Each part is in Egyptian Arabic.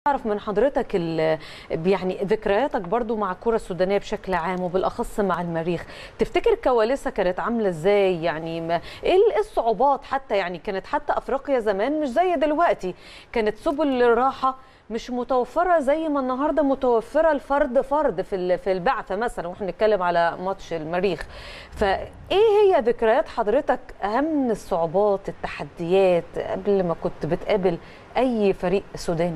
اعرف من حضرتك ال- يعني ذكرياتك برضو مع الكره السودانيه بشكل عام وبالاخص مع المريخ تفتكر كواليسها كانت عامله ازاي يعني ما ايه ال- إيه الصعوبات حتى يعني كانت حتى افريقيا زمان مش زي دلوقتي كانت سبل الراحه مش متوفره زي ما النهارده متوفره الفرد فرد في ال- في البعثه مثلا واحنا بنتكلم على ماتش المريخ فايه هي ذكريات حضرتك اهم الصعوبات التحديات قبل ما كنت بتقابل اي فريق سوداني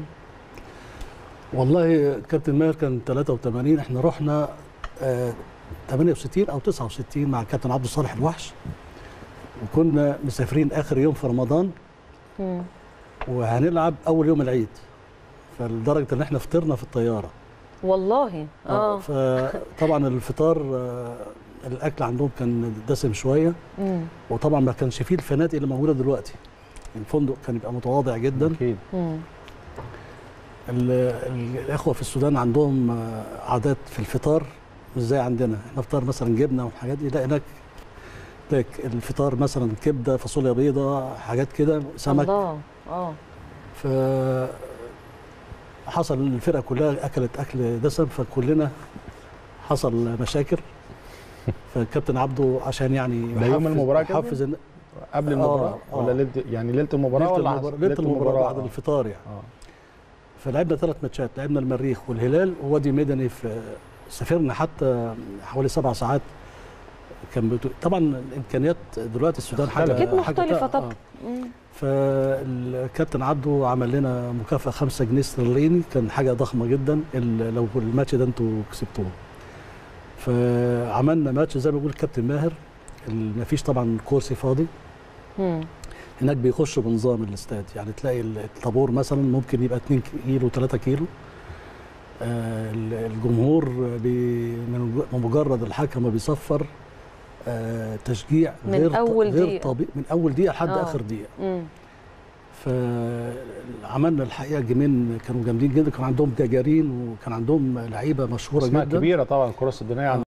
والله كابتن ماهر كان 83 احنا رحنا آه 68 او 69 مع كابتن عبد الصالح الوحش وكنا مسافرين اخر يوم في رمضان مم. وهنلعب اول يوم العيد فلدرجه ان احنا فطرنا في الطياره والله اه فطبعا الفطار آه الاكل عندهم كان دسم شويه مم. وطبعا ما كانش فيه الفنادق اللي موجوده دلوقتي الفندق كان يبقى متواضع جدا اكيد مم. ال- ال- الاخوه في السودان عندهم آه، عادات في الفطار مش زي عندنا احنا فطار مثلا جبنه والحاجات دي لا هناك هناك الفطار مثلا كبده فاصوليا بيضاء حاجات كده سمك الله اه ف حصل الفرقه كلها اكلت اكل دسم فكلنا حصل مشاكل فالكابتن عبده عشان يعني ده يوم يحفز- المباراة كده؟ يحفز إن- قبل آه، المباراه آه. ولا ليله يعني ليله المباراه ليله ولا المباراه عصر- ليله المباراه بعد آه. الفطار يعني اه فلعبنا ثلاث ماتشات لعبنا المريخ والهلال ووادي مدني في سافرنا حتى حوالي سبع ساعات كان بتو... طبعا الامكانيات دلوقتي السودان حاجه اكيد حاجة- مختلفه آه. طبعا مم. فالكابتن عبده عمل لنا مكافاه 5 جنيه استرليني كان حاجه ضخمه جدا ال- لو الماتش ده انتوا كسبتوه فعملنا ماتش زي ما بيقول الكابتن ماهر ما فيش طبعا كرسي فاضي مم. هناك بيخشوا بنظام الاستاد يعني تلاقي الطابور مثلا ممكن يبقى 2 كيلو 3 كيلو آه، الجمهور بي من مجرد الحكم ما بيصفر آه، تشجيع من غير ط- أول غير دقيقة. طبيعي من اول دقيقه لحد آه. اخر دقيقه مم. فعملنا الحقيقه جيمين كانوا جامدين جدا كان عندهم جاجارين وكان عندهم لعيبه مشهوره اسماء جدا كبيره طبعا الكره السودانيه